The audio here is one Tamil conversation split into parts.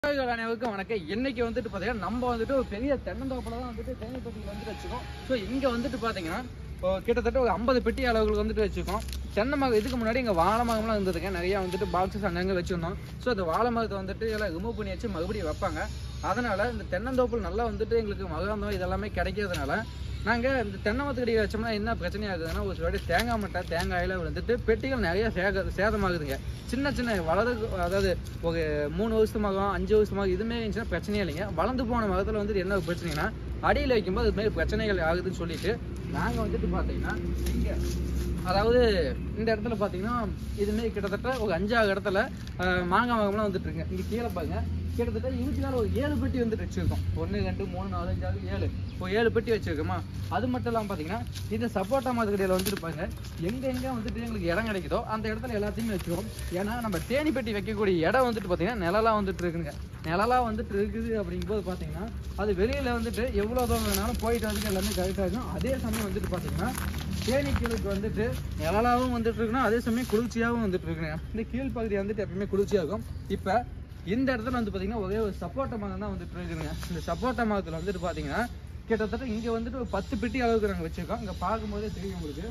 உறவுகள் அனைவருக்கும் வணக்கம் இன்னைக்கு வந்துட்டு பாத்தீங்கன்னா நம்ம வந்துட்டு ஒரு பெரிய தென்னந்தோப்பில் தான் வந்துட்டு தேனி பெட்டியில் வந்துட்டு வச்சுக்கோம் ஸோ இங்க வந்துட்டு பாத்தீங்கன்னா இப்போ கிட்டத்தட்ட ஒரு ஐம்பது பெட்டி அளவுகள் வந்துட்டு வச்சுக்கோம் தென்னை மரம் இதுக்கு முன்னாடி இங்க வாழை மரம்லாம் இருந்ததுங்க நிறைய வந்துட்டு பாக்ஸஸ் அங்கங்க வச்சிருந்தோம் ஸோ அந்த வாழை மரத்தை வந்துட்டு எல்லாம் ரிமூவ் பண்ணி வச்சு மறுபடியும் வைப்பாங்க அதனால இந்த தென்னந்தோப்பில் நல்லா வந்துட்டு எங்களுக்கு மகரந்தம் இதெல்லாமே கிடைக்கிறதுனால நாங்கள் இந்த தென்னை மரத்துக்கடி வச்சோம்னா என்ன பிரச்சனை ஆகுதுன்னா ஒரு சில வாட்டி தேங்காய் மட்டை தேங்காயில் வந்துட்டு பெட்டிகள் நிறைய சேக சேதமாகுதுங்க சின்ன சின்ன வளர்ந்து அதாவது ஒரு மூணு வருஷத்து மரம் அஞ்சு வருஷத்து மரம் இதுமாரி இருந்துச்சுன்னா பிரச்சனையே இல்லைங்க வளர்ந்து போன மரத்தில் வந்துட்டு என்ன ஒரு பிரச்சனைனா அடியில் வைக்கும்போது இது மாதிரி பிரச்சனைகள் ஆகுதுன்னு சொல்லிட்டு நாங்கள் வந்துட்டு பார்த்தீங்கன்னா இங்கே அதாவது இந்த இடத்துல பார்த்தீங்கன்னா இதுமாரி கிட்டத்தட்ட ஒரு அஞ்சாறு இடத்துல அஹ், மாங்காய் மரம்லாம் வந்துட்டு இருக்குங்க இங்கே கீழே பாருங்க கிட்டத்தட்ட இதுக்கு மேலே ஒரு ஏழு பெட்டி வந்துட்டு வச்சிருக்கோம் ஒன்று ரெண்டு மூணு நாலு அஞ்சு ஆறு ஏழு ஒரு ஏழு பெட்டி வச்சிருக்கோமா அது மட்டும் இல்லாமல் பார்த்தீங்கன்னா இந்த சப்போட்டா மாதுக்கடையில் வந்துட்டு பாருங்க எங்க எங்க வந்துட்டு எங்களுக்கு இடம் கிடைக்குதோ அந்த இடத்துல எல்லாத்தையுமே வச்சிருக்கோம் ஏன்னா நம்ம தேனி பெட்டி வைக்கக்கூடிய இடம் வந்துட்டு பார்த்தீங்கன்னா நிழலா வந்துட்டு இருக்குங்க நிழலா வந்துட்டு இருக்குது அப்படிங்கும்போது பார்த்தீங்கன்னா அது வெளியில வந்துட்டு எவ்வளோ தூரம் வேணாலும் போயிட்டு வந்துட்டு எல்லாமே கரெக்டாக இருக்கும் அதே சமயம் வந்துட்டு பார்த்தீங்கன்னா தேனீக்களுக்கு வந்துட்டு நிழலாவும் வந்துட்டு இருக்குன்னா அதே சமயம் குளிர்ச்சியாகவும் வந்துட்டு இருக்குங்க இந்த கீழ் பகுதி வந்துட்டு எப்பயுமே குளிர்ச்சியாகும் இப்போ இந்த இடத்துல வந்து பார்த்தீங்கன்னா ஒரே ஒரு சப்போட்டா மரம் தான் வந்துட்டு இருக்குதுங்க இந்த சப்போட்டா மரத்தில் வந்துட்டு பார்த்தீங்கன்னா கிட்டத்தட்ட இங்கே வந்துட்டு ஒரு பத்து பெட்டி அளவுக்கு நாங்கள் வச்சிருக்கோம் இங்கே பார்க்கும்போதே தெரியும் உங்களுக்கு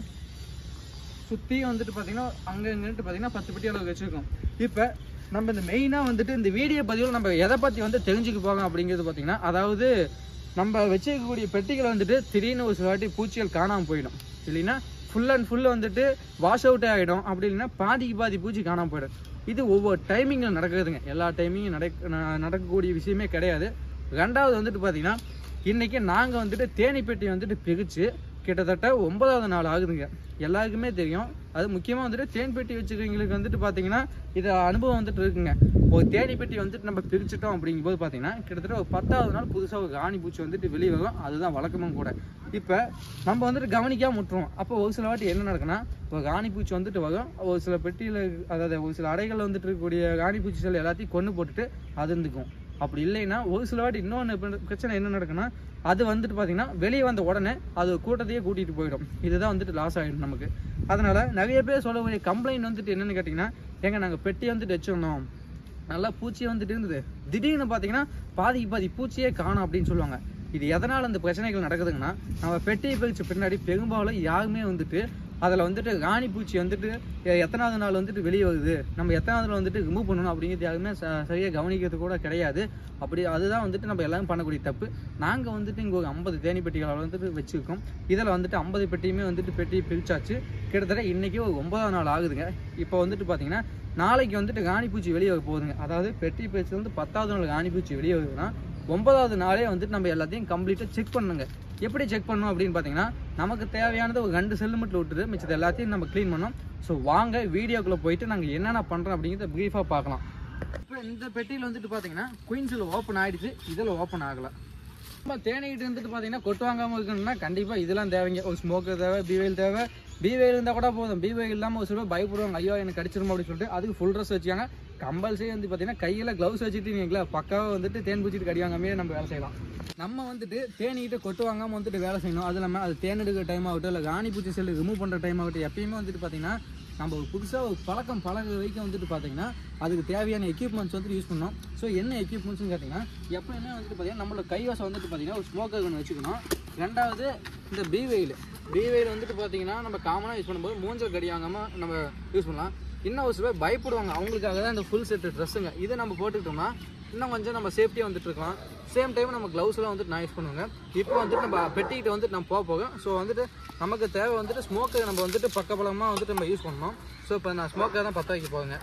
சுற்றி வந்துட்டு பார்த்தீங்கன்னா அங்கே இங்கன்ட்டு பார்த்தீங்கன்னா பத்து பெட்டி அளவுக்கு வச்சுருக்கோம் இப்போ நம்ம இந்த மெயினாக வந்துட்டு இந்த வீடியோ பதிவில் நம்ம எதை பற்றி வந்து தெரிஞ்சுக்க போகிறோம் அப்படிங்கிறது பார்த்தீங்கன்னா அதாவது நம்ம வச்சிருக்கக்கூடிய பெட்டிகளை வந்துட்டு திடீர்னு ஒரு சில வாட்டி பூச்சிகள் காணாமல் போயிடும் இல்லைன்னா ஃபுல் அண்ட் ஃபுல் வந்துட்டு வாஷ் அவுட் ஆகிடும் அப்படி இல்லைன்னா பாதிக்கு பாதி பூச்சி காணாமல் போயிடும் இது ஒவ்வொரு டைமிங்கில் நடக்குதுங்க எல்லா டைமிங்கும் நடக்க ந- நடக்கக்கூடிய விஷயமே கிடையாது ரெண்டாவது வந்துட்டு பார்த்தீங்கன்னா இன்றைக்கி நாங்கள் வந்துட்டு தேனி பெட்டி வந்துட்டு பிரித்து கிட்டத்தட்ட ஒன்பதாவது நாள் ஆகுதுங்க எல்லாருக்குமே தெரியும் அது முக்கியமாக வந்துட்டு தேன் பெட்டி வச்சுருக்கவங்களுக்கு வந்துட்டு பார்த்தீங்கன்னா இது அனுபவம் வந்துட்டு இருக்குங்க ஒரு தேனி பெட்டி வந்துட்டு நம்ம பிரிச்சுட்டோம் அப்படிங்கும்போது பார்த்தீங்கன்னா கிட்டத்தட்ட ஒரு பத்தாவது நாள் புதுசாக ஒரு ராணி பூச்சி வந்துட்டு வெளியே வரும் அதுதான் வழக்கமும் கூட இப்போ நம்ம வந்துட்டு கவனிக்காம விட்டுருவோம் அப்போ ஒரு சில வாட்டி என்ன நடக்குன்னா ஒரு ராணி பூச்சி வந்துட்டு வரும் ஒரு சில பெட்டியில் அதாவது ஒரு சில அடைகளில் வந்துட்டு இருக்கக்கூடிய ராணி பூச்சி செல் எல்லாத்தையும் கொண்டு போட்டுட்டு அது இருந்துக்கும் அப்படி இல்லைன்னா ஒரு சில வாட்டி இன்னொன்று பிரச்சனை என்ன நடக்குன்னா அது வந்துட்டு பார்த்தீங்கன்னா வெளியே வந்த உடனே அது ஒரு கூட்டத்தையே கூட்டிகிட்டு போயிடும் இதுதான் வந்துட்டு லாஸ் ஆகிடும் நமக்கு அதனால் நிறைய பேர் சொல்லக்கூடிய கம்ப்ளைண்ட் வந்துட்டு என்னென்னு கேட்டிங்கன்னா ஏங்க நாங்கள் பெட்டி வந்துட்டு வச்சிருந்தோம் நல்லா பூச்சி வந்துட்டு இருந்தது திடீர்னு பார்த்தீங்கன்னா பாதிக்கு பாதி பூச்சியே காணும் அப்படின்னு சொல்லுவாங்க இது எதனால் அந்த பிரச்சனைகள் நடக்குதுங்கன்னா நம்ம பெட்டியை பிரிச்ச பின்னாடி பெரும்பாலும் யாருமே வந்துட்டு அதில் வந்துட்டு ராணி பூச்சி வந்துட்டு எ- எத்தனாவது நாள் வந்துட்டு வெளியே வருது நம்ம எத்தனாவது நாள் வந்துட்டு ரிமூவ் பண்ணணும் அப்படிங்கிறது யாருமே ச- சரியாக கவனிக்கிறது கூட கிடையாது அப்படி அதுதான் வந்துட்டு நம்ம எல்லாரும் பண்ணக்கூடிய தப்பு நாங்கள் வந்துட்டு இங்கே ஒரு ஐம்பது தேனி பெட்டிகளை வந்துட்டு வச்சுருக்கோம் இதில் வந்துட்டு ஐம்பது பெட்டியுமே வந்துட்டு பெட்டியை பிரிச்சாச்சு கிட்டத்தட்ட இன்றைக்கி ஒரு ஒன்பதாவது நாள் ஆகுதுங்க இப்போ வந்துட்டு பார்த்தீங்கன்னா நாளைக்கு வந்துட்டு ராணிப்பூச்சி வெளியே வர போகுதுங்க அதாவது பெட்டி பிரிச்சு வந்து பத்தாவது நாள் ராணிப்பூச்சி வெளியே வருதுன்னா ஒன்பதாவது நாளே வந்துட்டு நம்ம எல்லாத்தையும் கம்ப்ளீட்டாக செக் பண்ணுங்க எப்படி செக் பண்ணணும் அப்படின்னு பார்த்தீங்கன்னா நமக்கு தேவையானது ஒரு ரெண்டு செல்லு மட்டும் விட்டுட்டு மிச்சது எல்லாத்தையும் நம்ம க்ளீன் பண்ணோம் ஸோ வாங்க வீடியோக்குள்ளே போயிட்டு நாங்கள் என்னென்ன பண்ணுறோம் அப்படிங்கிறத ப்ரீஃபாக பார்க்கலாம் இப்போ இந்த பெட்டியில் வந்துட்டு பார்த்தீங்கன்னா குயின்ஸில் ஓப்பன் ஆயிடுச்சு இதில் ஓப்பன் ஆகலை நம்ம தேனிக்கிட்டு இருந்துட்டு பார்த்தீங்கன்னா கொட்டு வாங்காமல் இருக்கணும்னா கண்டிப்பாக இதெல்லாம் தேவைங்க ஒரு ஸ்மோக்கர் தேவை பீவெயில் தேவை பீவெயில் இருந்தால் கூட போதும் பீவெயில் இல்லாமல் ஒரு சில பேர் பயப்படுவாங்க ஐயோ எனக்கு கடிச்சிருமா அப்படின்னு சொல்லிட்டு அதுக்கு ஃபுல் ட்ரெஸ் வச்சுக்காங்க கம்பல்சரி வந்து பார்த்தீங்கன்னா கையில் க்ளவுஸ் வச்சுட்டு நீங்களா பக்காவாக வந்துட்டு தேன் பூச்சிட்டு கடி வாங்காமே நம்ம வேலை செய்யலாம் நம்ம வந்துட்டு தேனிக்கிட்ட கொட்டு வாங்காமல் வந்துட்டு வேலை செய்யணும் அது இல்லாமல் அது தேன் எடுக்கிற டைம் ஆகட்டும் இல்லை ராணி பூச்சி செல்லு ரிமூவ் பண்ணுற டைம் ஆகட்டும் எப்பயுமே வந்துட்டு பார்த்தீங்கன்னா நம்ம ஒரு புதுசாக ஒரு பழக்கம் பழக வரைக்கும் வந்துட்டு பார்த்தீங்கன்னா அதுக்கு தேவையான எக்யூப்மெண்ட்ஸ் வந்துட்டு யூஸ் பண்ணோம் ஸோ என்ன எக்யூப்மெண்ட்ஸ்னு கேட்டிங்கன்னா எப்பயுமே வந்துட்டு பார்த்தீங்கன்னா நம்மளோட கைவசம் வந்துட்டு பார்த்தீங்கன்னா ஒரு ஸ்மோக்கர் ஒன்று வச்சுக்கணும் ரெண்டாவது இந்த பீவெயில் பீவெயில் வந்துட்டு பார்த்தீங்கன்னா நம்ம காமனாக யூஸ் பண்ணும்போது மூஞ்சல் கடி வாங்காமல் நம்ம யூஸ் பண்ணலாம் இன்னும் ஒரு சில பேர் பயப்படுவாங்க அவங்களுக்காக தான் இந்த ஃபுல் செட்டு ட்ரெஸ்ஸுங்க இதை நம்ம போட்டுக்கிட்டோம்னா இன்னும் கொஞ்சம் நம்ம சேஃப்டியாக வந்துட்டு இருக்கலாம் சேம் டைம் நம்ம க்ளவுஸ்லாம் வந்துட்டு நான் யூஸ் பண்ணுவோங்க இப்போ வந்துட்டு நம்ம பெட்டிக்கிட்ட வந்துட்டு நம்ம போக போக ஸோ வந்துட்டு நமக்கு தேவை வந்துட்டு ஸ்மோக்கை நம்ம வந்துட்டு பக்கபலமாக வந்துட்டு நம்ம யூஸ் பண்ணணும் ஸோ இப்போ நான் ஸ்மோக்கை தான் பற்ற வைக்க போகிறேங்க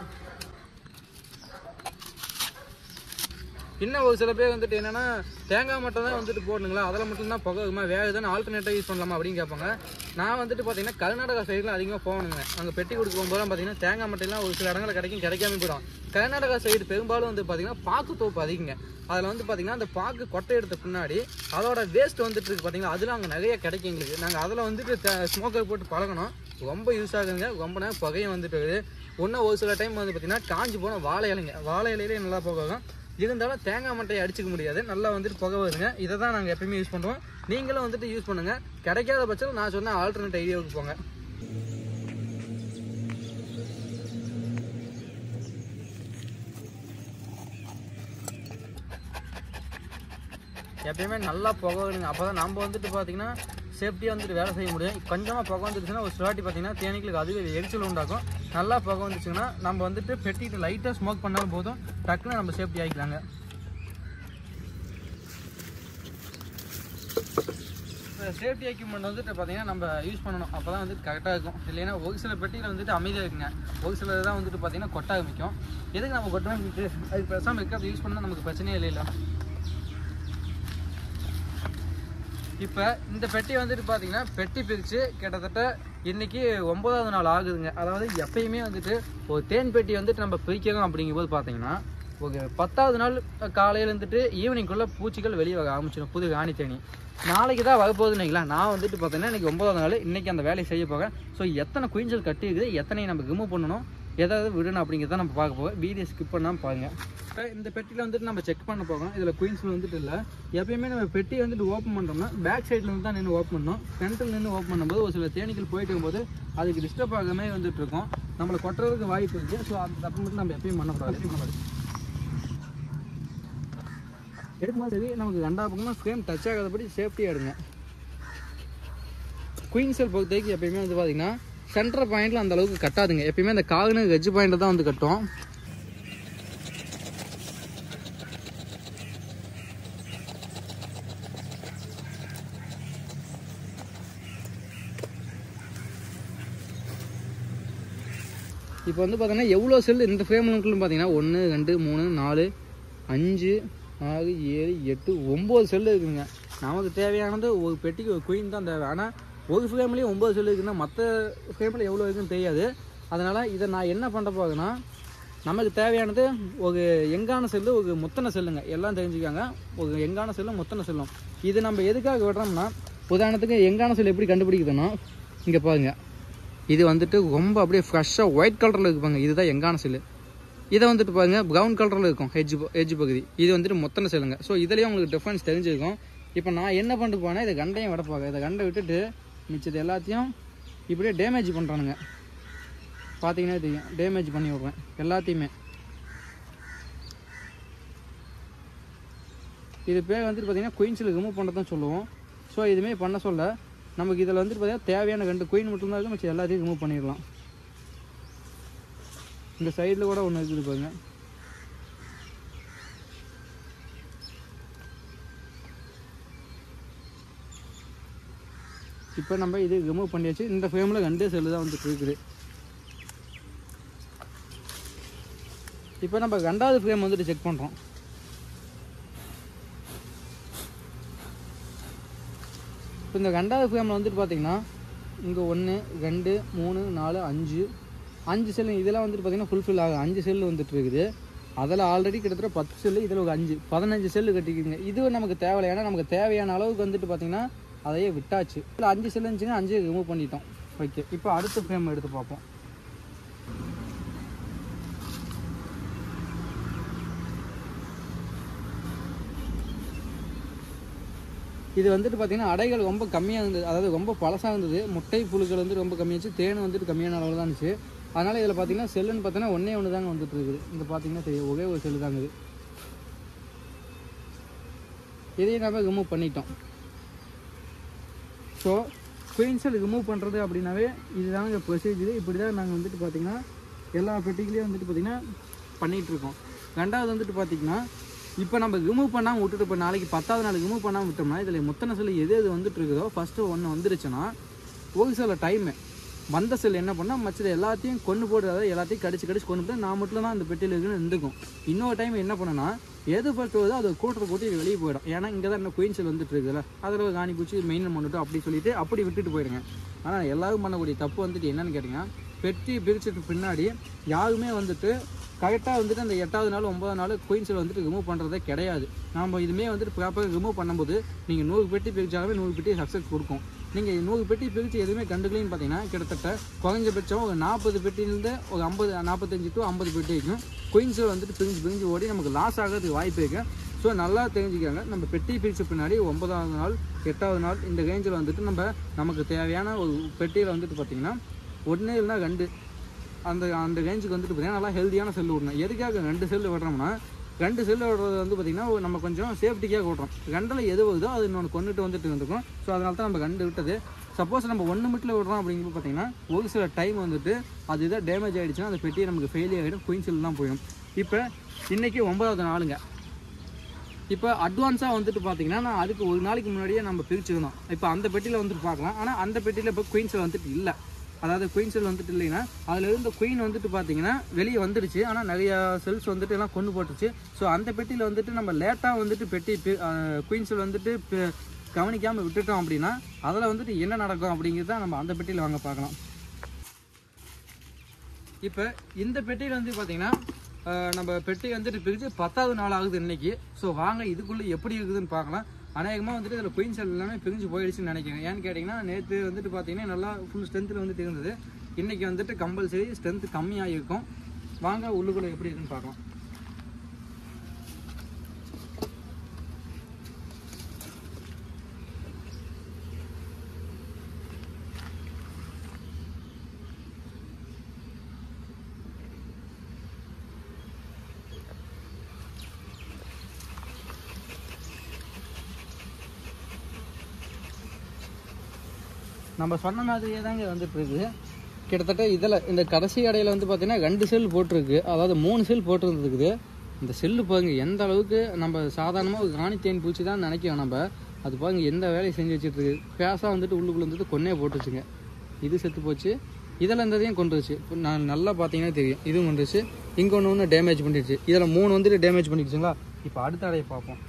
இன்னும் ஒரு சில பேர் வந்துட்டு என்னன்னா தேங்காய் மட்டும் தான் வந்துட்டு போடணுங்களா அதில் மட்டும்தான் புகை வருமா வேறு எதுவும் ஆல்டர்னேட்டாக யூஸ் பண்ணலாமா அப்படின்னு கேட்பாங்க நான் வந்துட்டு பார்த்தீங்கன்னா கர்நாடகா சைடில் அதிகமாக போகணுங்க அங்கே பெட்டி கொடுக்க போகும்போது பார்த்தீங்கன்னா தேங்காய் மட்டும்லாம் ஒரு சில இடங்களில் கிடைக்கும் கிடைக்காம போயிடும் கர்நாடகா சைடு பெரும்பாலும் வந்து பார்த்தீங்கன்னா பாக்கு தோப்பு அதிகங்க அதில் வந்து பார்த்தீங்கன்னா அந்த பாக்கு கொட்டை எடுத்த பின்னாடி அதோட வேஸ்ட் வந்துட்டு இருக்கு பார்த்தீங்கன்னா அதில் அங்கே நிறைய கிடைக்கும் எங்களுக்கு நாங்கள் அதில் வந்துட்டு ஸ்மோக்கர் போட்டு பழகணும் ரொம்ப யூஸ் ஆகுதுங்க ரொம்ப நேரம் புகையும் வந்துட்டு இருக்குது இன்னும் ஒரு சில டைம் வந்து பார்த்தீங்கன்னா காஞ்சி போன வாழை இலைங்க வாழை இலையிலே நல்லா போகும் இருந்தாலும் தேங்காய் மட்டையை அடிச்சுக்க முடியாது நல்லா வந்துட்டு புகை வருதுங்க இதை தான் நாங்கள் எப்பயுமே யூஸ் பண்ணுவோம் நீங்களும் வந்துட்டு யூஸ் பண்ணுங்கள் கிடைக்காத பட்சத்தில் நான் சொன்ன ஆல்டர்னேட் ஐடியாவுக்கு போங்க எப்பயுமே நல்லா புகை விடுங்க அப்போ தான் நம்ம வந்துட்டு பார்த்தீங்கன்னா சேஃப்டியாக வந்துட்டு வேலை செய்ய முடியும் கொஞ்சமாக புகை வந்துருச்சுன்னா ஒரு சிலாட்டி பார்த்தீங்கன்னா தேனீக்களுக்கு அதுவே எரிச்சல் உண்டாக்கும் நல்லா புகை வந்துச்சுன்னா நம்ம வந்துட்டு பெட்டிட்டு லைட்டாக ஸ்மோக் பண்ணாலும் போதும் டக்குன்னு நம்ம சேஃப்டி ஆகிக்கலாங்க சேஃப்டி எக்யூப்மெண்ட் வந்துட்டு பார்த்தீங்கன்னா நம்ம யூஸ் பண்ணணும் அப்போ தான் வந்துட்டு கரெக்டாக இருக்கும் இல்லைன்னா ஒரு சில பெட்டியில் வந்துட்டு அமைதியாக இருக்குங்க ஒரு சில தான் வந்துட்டு பார்த்தீங்கன்னா கொட்ட ஆரம்பிக்கும் எதுக்கு நம்ம கொட்டணும் அது பேசாமல் இருக்கிறது யூஸ் பண்ணால் நமக்கு பிரச்சனையே இல்லைல்ல இப்போ இந்த பெட்டி வந்துட்டு பார்த்தீங்கன்னா பெட்டி பிரித்து கிட்டத்தட்ட இன்னைக்கு ஒன்பதாவது நாள் ஆகுதுங்க அதாவது எப்பயுமே வந்துட்டு ஒரு தேன் பெட்டி வந்துட்டு நம்ம பிரிக்கிறோம் அப்படிங்கும்போது பார்த்தீங்கன்னா ஒரு பத்தாவது நாள் காலையில் இருந்துட்டு ஈவினிங்குள்ளே பூச்சிகள் வெளியே வர ஆரம்பிச்சிடும் புது ராணி தேனி நாளைக்கு தான் வரப்போகுதுன்னு வைங்களேன் நான் வந்துட்டு பார்த்தீங்கன்னா இன்னைக்கு ஒன்பதாவது நாள் இன்னைக்கு அந்த வேலையை செய்ய போகிறேன் ஸோ எத்தனை குயின்சல் கட்டி இருக்குது எத்தனை நம்ம ரிமூவ் பண்ணணும் எதாவது விடணும் அப்படிங்கிறத நம்ம பார்க்க போகிறோம் வீடியோ ஸ்கிப் பண்ணாமல் பாருங்க இப்போ இந்த பெட்டியில் வந்துட்டு நம்ம செக் பண்ண போகிறோம் இதில் குயின்ஸில் வந்துட்டு இல்லை எப்பயுமே நம்ம பெட்டி வந்துட்டு ஓப்பன் பண்ணுறோம்னா பேக் சைடில் இருந்து தான் நின்று ஓப்பன் பண்ணணும் ஃப்ரண்ட்டில் நின்று ஓப்பன் பண்ணும்போது ஒரு சில தேனீக்கள் போயிட்டு இருக்கும்போது அதுக்கு டிஸ்டர்ப் ஆகாமே வந்துட்டு இருக்கும் நம்மளை கொட்டுறதுக்கு வாய்ப்பு இருக்குது ஸோ அந்த தப்பு மட்டும் நம்ம எப்பயும் பண்ணக்கூடாது எடுக்கும்போது சரி நமக்கு ரெண்டா பக்கமாக ஃப்ரேம் டச் ஆகாதபடி சேஃப்டியாக எடுங்க குயின் செல் பொறுத்த வரைக்கும் எப்பயுமே வந்து பார்த்தீங்கன்னா சென்டர் பாயிண்ட்ல அந்த அளவுக்கு கட்டாதுங்க எப்பயுமே அந்த காகுனு வெஜ் பாயிண்ட் தான் வந்து கட்டும் இப்போ வந்து பார்த்தீங்கன்னா எவ்வளோ செல் இந்த ஃப்ரேம்லுக்குன்னு பார்த்தீங்கன்னா ஒன்று ரெண்டு மூணு நாலு அஞ்சு ஆறு ஏழு எட்டு ஒம்பது செல்லு இருக்குங்க நமக்கு தேவையானது ஒரு பெட்டிக்கு ஒரு குயின் தான் தேவை ஆனால் ஒரு ஃப்ரேம்லேயும் ஒம்பது செல்லு இருக்குன்னா மற்ற ஃப்ரேமில் எவ்வளோ இருக்குன்னு தெரியாது அதனால் இதை நான் என்ன பண்ண போகிறேன்னா நமக்கு தேவையானது ஒரு எங்கான செல்லு ஒரு முத்தனை செல்லுங்க எல்லாம் தெரிஞ்சுக்காங்க ஒரு எங்கான செல்லும் முத்தனை செல்லும் இது நம்ம எதுக்காக விடுறோம்னா உதாரணத்துக்கு எங்கான செல் எப்படி கண்டுபிடிக்குதுன்னா இங்கே பாருங்க இது வந்துட்டு ரொம்ப அப்படியே ஃப்ரெஷ்ஷாக ஒயிட் கலரில் இருக்குப்பாங்க இதுதான் எங்கான செல்லு இதை வந்துட்டு பாருங்க ப்ரௌன் கலரில் இருக்கும் ஹெஜ் ஹெஜ் பகுதி இது வந்துட்டு மொத்தனை செல்லுங்க ஸோ இதுலேயும் உங்களுக்கு டிஃப்ரென்ஸ் தெரிஞ்சிருக்கும் இப்போ நான் என்ன பண்ணிட்டு போனேன் இதை கண்டையும் விடப்பாங்க இதை கண்டை விட்டுட்டு மிச்சது எல்லாத்தையும் இப்படியே டேமேஜ் பண்ணுறானுங்க பார்த்தீங்கன்னா தெரியும் டேமேஜ் பண்ணி விட்றேன் எல்லாத்தையுமே இது பேர் வந்துட்டு பார்த்தீங்கன்னா குயின்ஸில் ரிமூவ் பண்ணுறது தான் சொல்லுவோம் ஸோ இதுமாரி பண்ண சொல்ல நமக்கு இதில் வந்துட்டு பார்த்தீங்கன்னா தேவையான ரெண்டு குயின் மட்டும்தான் இருக்கும் மிச்சம் எல்லாத்தையும் ரிமூவ் பண்ணிடலாம் இந்த சைடில் கூட ஒன்று இருக்குது பாருங்க இப்போ நம்ம இது ரிமூவ் பண்ணியாச்சு இந்த ஃப்ரேமில் ரெண்டே செல்லு தான் வந்துட்டு இருக்குது இப்போ நம்ம ரெண்டாவது ஃப்ரேம் வந்துட்டு செக் பண்ணுறோம் இப்போ இந்த ரெண்டாவது ஃப்ரேமில் வந்துட்டு பார்த்தீங்கன்னா இங்கே ஒன்று ரெண்டு மூணு நாலு அஞ்சு அஞ்சு செல்லு இதெல்லாம் வந்துட்டு பார்த்தீங்கன்னா ஃபுல்ஃபில் ஆகும் அஞ்சு செல்லு வந்துட்டு இருக்குது அதில் ஆல்ரெடி கிட்டத்தட்ட பத்து செல்லு இதில் ஒரு அஞ்சு பதினஞ்சு செல்லு கட்டிக்குங்க இது நமக்கு தேவையில்லை ஏன்னா நமக்கு தேவையான அளவுக்கு வந்துட்டு பார்த்தீங்கன்னா அதையே விட்டாச்சு இல்லை அஞ்சு செல்லு இருந்துச்சுங்க அஞ்சு ரிமூவ் பண்ணிட்டோம் ஓகே இப்போ அடுத்த ஃப்ரேம் எடுத்து பார்ப்போம் இது வந்துட்டு பார்த்தீங்கன்னா அடைகள் ரொம்ப கம்மியாக இருந்தது அதாவது ரொம்ப பழசாக இருந்தது முட்டை புழுக்கள் வந்து ரொம்ப கம்மியாச்சு தேன் வந்துட்டு கம்மியான அளவில் தான் இருந்துச்சு அதனால் இதில் பார்த்தீங்கன்னா செல்லுன்னு பார்த்தீங்கன்னா ஒன்றே ஒன்று தாங்க வந்துட்டு இருக்குது இங்கே பார்த்தீங்கன்னா தெரியும் ஒரே ஒரு செல்லு தாங்க இது இதையும் நம்ம ரிமூவ் பண்ணிட்டோம் ஸோ குயின் செல் ரிமூவ் பண்ணுறது அப்படின்னாவே இதுதாங்க ப்ரொசீஜர் இப்படி தான் நாங்கள் வந்துட்டு பார்த்தீங்கன்னா எல்லா பெட்டிகளையும் வந்துட்டு பார்த்தீங்கன்னா பண்ணிகிட்டு இருக்கோம் ரெண்டாவது வந்துட்டு பார்த்தீங்கன்னா இப்போ நம்ம ரிமூவ் பண்ணாமல் விட்டுட்டு இப்போ நாளைக்கு பத்தாவது நாள் ரிமூவ் பண்ணாமல் விட்டோம்னா இதில் முத்தனை செல் எது எது வந்துட்டு இருக்குதோ ஃபஸ்ட்டு ஒன்று வந்துருச்சுன்னா ஒரு சில டைமு வந்த செல் என்ன பண்ணால் மற்றது எல்லாத்தையும் கொண்டு போட்டு அதாவது எல்லாத்தையும் கடிச்சு கடிச்சு கொண்டு போட்டு நான் மட்டும் தான் அந்த பெட்டியில் இருக்குன்னு இருந்துக்கும் இன்னொரு டைம் என்ன பண்ணனா எது ஃபஸ்ட்டு வருதோ அது கூட்டுற கூட்டி இது வெளியே போயிடும் ஏன்னா இங்கே தான் இன்னும் குயின் செல் வந்துட்டு இருக்குதுல்ல அதில் ஒரு காணி பூச்சி மெயின் பண்ணிட்டோம் அப்படி சொல்லிட்டு அப்படி விட்டுட்டு போயிடுங்க ஆனால் எல்லாரும் பண்ணக்கூடிய தப்பு வந்துட்டு என்னன்னு கேட்டிங்கன்னா பெட்டி பிரிச்சுட்டு பின்னாடி யாருமே வந்துட்டு கரெக்டாக வந்துட்டு அந்த எட்டாவது நாள் ஒன்பதாவது நாள் குயின்ஸில் வந்துட்டு ரிமூவ் பண்ணுறதே கிடையாது நம்ம இதுமே வந்துட்டு ப்ராப்பராக ரிமூவ் பண்ணும்போது நீங்கள் நூறு பெட்டி பிரிச்சாலுமே நூறு பெட்டி சக்ஸஸ் கொடுக்கும் நீங்கள் நூறு பெட்டி பிரித்து எதுவுமே கண்டுக்கலைன்னு பார்த்தீங்கன்னா கிட்டத்தட்ட குறைஞ்சபட்சம் ஒரு நாற்பது பெட்டிலேருந்து ஒரு ஐம்பது நாற்பத்தஞ்சு டு ஐம்பது பெட்டி வரைக்கும் குயின்ஸில் வந்துட்டு பிரிஞ்சு பிரிஞ்சு ஓடி நமக்கு லாஸ் ஆகிறதுக்கு வாய்ப்பு இருக்குது ஸோ நல்லா தெரிஞ்சுக்காங்க நம்ம பெட்டி பிரிச்ச பின்னாடி ஒன்பதாவது நாள் எட்டாவது நாள் இந்த ரேஞ்சில் வந்துட்டு நம்ம நமக்கு தேவையான ஒரு பெட்டியில் வந்துட்டு பார்த்திங்கன்னா ஒன்று இல்லைனா ரெண்டு அந்த அந்த ரேஞ்சுக்கு வந்துட்டு பார்த்தீங்கன்னா நல்லா ஹெல்த்தியான செல் விடணும் எதுக்காக ரெண்டு செல் விடுறோம்னா ரெண்டு செல்லு விடுறது வந்து பார்த்திங்கன்னா நம்ம கொஞ்சம் சேஃப்டிக்காக விட்றோம் ரெண்டில் எது வருதோ அது இன்னொன்று கொண்டுட்டு வந்துட்டு இருந்துக்கும் ஸோ அதனால தான் நம்ம ரெண்டு விட்டது சப்போஸ் நம்ம ஒன்று மட்டும் விடுறோம் அப்படிங்கும்போது பார்த்தீங்கன்னா ஒரு சில டைம் வந்துட்டு அது இதாக டேமேஜ் ஆகிடுச்சுன்னா அந்த பெட்டி நமக்கு ஃபெயிலியர் ஆகிடும் குயின் தான் போயிடும் இப்போ இன்றைக்கி ஒன்பதாவது நாளுங்க இப்போ அட்வான்ஸாக வந்துட்டு பார்த்தீங்கன்னா நான் அதுக்கு ஒரு நாளைக்கு முன்னாடியே நம்ம பிரிச்சுருந்தோம் இப்போ அந்த பெட்டியில் வந்துட்டு பார்க்கலாம் ஆனால் அந்த பெட்டியில் இப்போ குயின்ஸில் வந்துட்டு இல்லை அதாவது குயின் செல் வந்துட்டு இல்லைன்னா அதில் இருந்த குயின் வந்துட்டு பார்த்தீங்கன்னா வெளியே வந்துடுச்சு ஆனால் நிறைய செல்ஸ் வந்துட்டு எல்லாம் கொண்டு போட்டுருச்சு ஸோ அந்த பெட்டியில் வந்துட்டு நம்ம லேட்டாக வந்துட்டு பெட்டி குயின் செல் வந்துட்டு பி- கவனிக்காமல் விட்டுட்டோம் அப்படின்னா அதில் வந்துட்டு என்ன நடக்கும் அப்படிங்கிறது தான் நம்ம அந்த பெட்டியில் வாங்க பார்க்கலாம் இப்போ இந்த பெட்டியில் வந்து பார்த்தீங்கன்னா அஹ், நம்ம பெட்டி வந்துட்டு பிரித்து பத்தாவது நாள் ஆகுது இன்னைக்கு ஸோ வாங்க இதுக்குள்ளே எப்படி இருக்குதுன்னு பார்க்கலாம் அநேகமாக வந்துட்டு இதில் குயின் செல் எல்லாமே பிரிஞ்சு போயிடுச்சுன்னு நினைக்கிறேன் ஏன்னு கேட்டிங்கன்னா நேற்று வந்துட்டு பார்த்தீங்கன்னா நல்லா ஃபுல் ஸ்ட்ரென்த்தில் வந்துட்டு இருந்தது இன்னைக்கு வந்துட்டு கம்பல்சரி ஸ்ட்ரென்த் கம்மியாக இருக்கும் வாங்க உள்ளுக்குள்ளே எப்படி இருக்குன்னு பார்க்கலாம் நம்ம சொன்ன மாதிரியே தாங்க வந்துட்டு இருக்கு கிட்டத்தட்ட இதில் இந்த கடைசி இடையில வந்து பார்த்தீங்கன்னா ரெண்டு செல் போட்டிருக்கு அதாவது மூணு செல் போட்டிருந்துருக்குது இந்த செல்லு பாருங்க எந்த அளவுக்கு நம்ம சாதாரணமாக ஒரு காணி தேன் பூச்சி தான் நினைக்கிறோம் நம்ம அது பாருங்க எந்த வேலையை செஞ்சு வச்சுட்டு இருக்கு பேஸாக வந்துட்டு உள்ளுக்குள்ள வந்துட்டு கொன்னே போட்டுருச்சுங்க இது செத்து போச்சு இதில் இருந்ததையும் கொண்டுருச்சு நான் நல்லா பார்த்தீங்கன்னா தெரியும் இதுவும் கொண்டுருச்சு இங்கே ஒன்று ஒன்று டேமேஜ் பண்ணிடுச்சு இதில் மூணு வந்துட்டு டேமேஜ் பண்ணிடுச்சுங்களா இப்போ அடுத்த அடையை பார்ப்போம்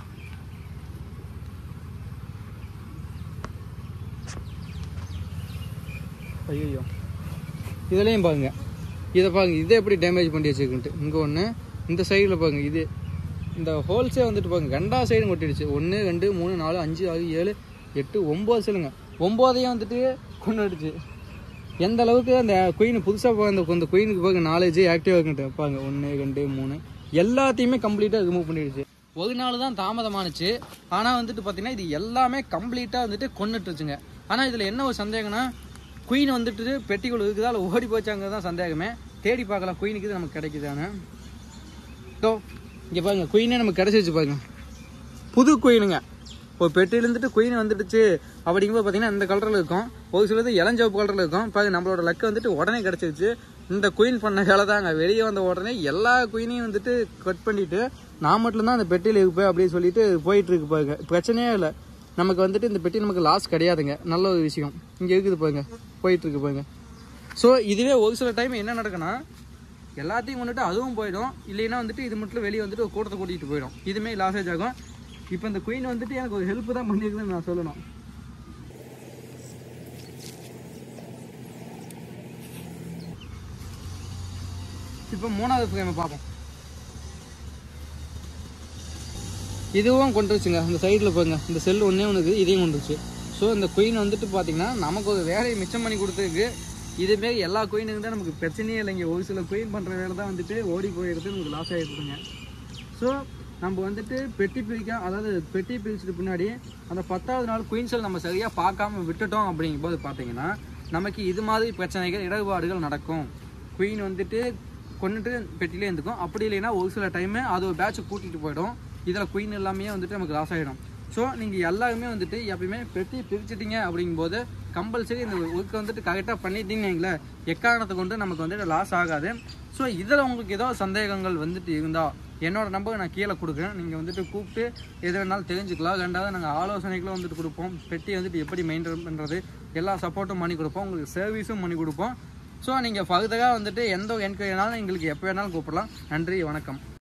ஐயோ இதுலேயும் பாருங்க இதை பாருங்க இதை எப்படி டேமேஜ் பண்ணி வச்சிருக்குன்ட்டு இங்கே ஒன்று இந்த சைடில் பாருங்க இது இந்த ஹோல்ஸே வந்துட்டு பாருங்க ரெண்டா சைடும் கொட்டிடுச்சு ஒன்று ரெண்டு மூணு நாலு அஞ்சு ஆறு ஏழு எட்டு ஒம்பது சொல்லுங்க ஒம்போதையும் வந்துட்டு கொண்டுடுச்சு எந்த அளவுக்கு அந்த குயின் புதுசாக அந்த அந்த குயினுக்கு பாருங்க நாலேஜ் ஆக்டிவாக இருக்குன்ட்டு பாருங்க ஒன்று ரெண்டு மூணு எல்லாத்தையுமே கம்ப்ளீட்டாக ரிமூவ் பண்ணிடுச்சு ஒரு நாள் தான் தாமதமானுச்சு ஆனால் வந்துட்டு பார்த்தீங்கன்னா இது எல்லாமே கம்ப்ளீட்டாக வந்துட்டு கொண்டுட்டுருச்சுங்க ஆனால் இதில் என்ன ஒரு சந்தேகம்னா குயின் வந்துட்டு பெட்டிக்குள்ள இருக்குதா இல்லை ஓடி போச்சாங்கிறது தான் சந்தேகமே தேடி பார்க்கலாம் குயினுக்கு இது நமக்கு கிடைக்குதான்னு ஸோ இங்கே பாருங்க குயினே நமக்கு கிடச்சிருச்சு பாருங்க புது குயினுங்க இப்போ பெட்டியில இருந்துட்டு குயின் வந்துடுச்சு அப்படிங்கும்போது பார்த்தீங்கன்னா இந்த கலரில் இருக்கும் ஒரு சிலது இளஞ்சவப்பு கலரில் இருக்கும் இப்போ நம்மளோட லக்கு வந்துட்டு உடனே கிடச்சிருச்சு இந்த குயின் பண்ண வேலை தாங்க வெளியே வந்த உடனே எல்லா குயினையும் வந்துட்டு கட் பண்ணிட்டு நான் மட்டும்தான் அந்த பெட்டியில் இருப்பேன் அப்படின்னு சொல்லிட்டு போயிட்டு இருக்கு பாருங்க பிரச்சனையே இல்லை நமக்கு வந்துட்டு இந்த பெட்டி நமக்கு லாஸ் கிடையாதுங்க நல்ல ஒரு விஷயம் இங்கே இருக்குது பாருங்க போயிட்டு இருக்கு பாருங்க ஸோ இதுவே ஒரு சில டைம் என்ன நடக்குன்னா எல்லாத்தையும் கொண்டுட்டு அதுவும் போயிடும் இல்லைன்னா வந்துட்டு இது மட்டும் வெளியே வந்துட்டு ஒரு கூட்டத்தை கூட்டிகிட்டு போயிடும் இதுமே லாசேஜ் ஆகும் இப்போ இந்த குயின் வந்துட்டு எனக்கு ஒரு ஹெல்ப் தான் பண்ணியிருக்குதுன்னு நான் சொல்லணும் இப்போ மூணாவது ஃப்ரேமை பார்ப்போம் இதுவும் கொண்டுருச்சுங்க இந்த சைடில் பாருங்க இந்த செல் ஒன்றே ஒன்று இருக்குது இதையும் கொண்டுருச்சு ஸோ இந்த குயின் வந்துட்டு பார்த்தீங்கன்னா நமக்கு ஒரு வேலையை மிச்சம் பண்ணி கொடுத்துருக்கு இதுமாரி எல்லா குயினுக்கு தான் நமக்கு பிரச்சனையே இல்லைங்க ஒரு சில குயின் பண்ணுற வேலை தான் வந்துட்டு ஓடி போயிடுறது நமக்கு லாஸ் ஆகிடுதுங்க ஸோ நம்ம வந்துட்டு பெட்டி பிரிக்க அதாவது பெட்டி பிரிச்சுட்டு பின்னாடி அந்த பத்தாவது நாள் குயின் செல் நம்ம சரியாக பார்க்காம விட்டுட்டோம் அப்படிங்கும்போது பார்த்தீங்கன்னா நமக்கு இது மாதிரி பிரச்சனைகள் இடர்பாடுகள் நடக்கும் குயின் வந்துட்டு கொண்டுட்டு பெட்டிலே இருந்துக்கும் அப்படி இல்லைன்னா ஒரு சில டைமு அது ஒரு பேட்சை கூட்டிகிட்டு போயிடும் இதில் குயின் எல்லாமே வந்துட்டு நமக்கு லாஸ் ஆகிடும் ஸோ நீங்கள் எல்லாருமே வந்துட்டு எப்பயுமே பெட்டி பிரிச்சுட்டீங்க அப்படிங்கும்போது கம்பல்சரி இந்த ஒர்க்கை வந்துட்டு கரெக்டாக பண்ணிட்டீங்கன்னு வைங்களேன், எக்காரணத்தை கொண்டு நமக்கு வந்துட்டு லாஸ் ஆகாது ஸோ இதில் உங்களுக்கு ஏதோ சந்தேகங்கள் வந்துட்டு இருந்தால் என்னோட நம்பர் நான் கீழே கொடுக்குறேன் நீங்கள் வந்துட்டு கூப்பிட்டு எது வேணாலும் தெரிஞ்சுக்கலாம் ரெண்டாவது நாங்கள் ஆலோசனைகளும் வந்துட்டு கொடுப்போம் பெட்டி வந்துட்டு எப்படி மெயின்டைன் பண்ணுறது எல்லா சப்போர்ட்டும் பண்ணி கொடுப்போம் உங்களுக்கு சர்வீஸும் பண்ணி கொடுப்போம் ஸோ நீங்கள் ஃபர்தராக வந்துட்டு எந்த என்கொயரினாலும் எங்களுக்கு எப்போ வேணாலும் கூப்பிடலாம் நன்றி வணக்கம்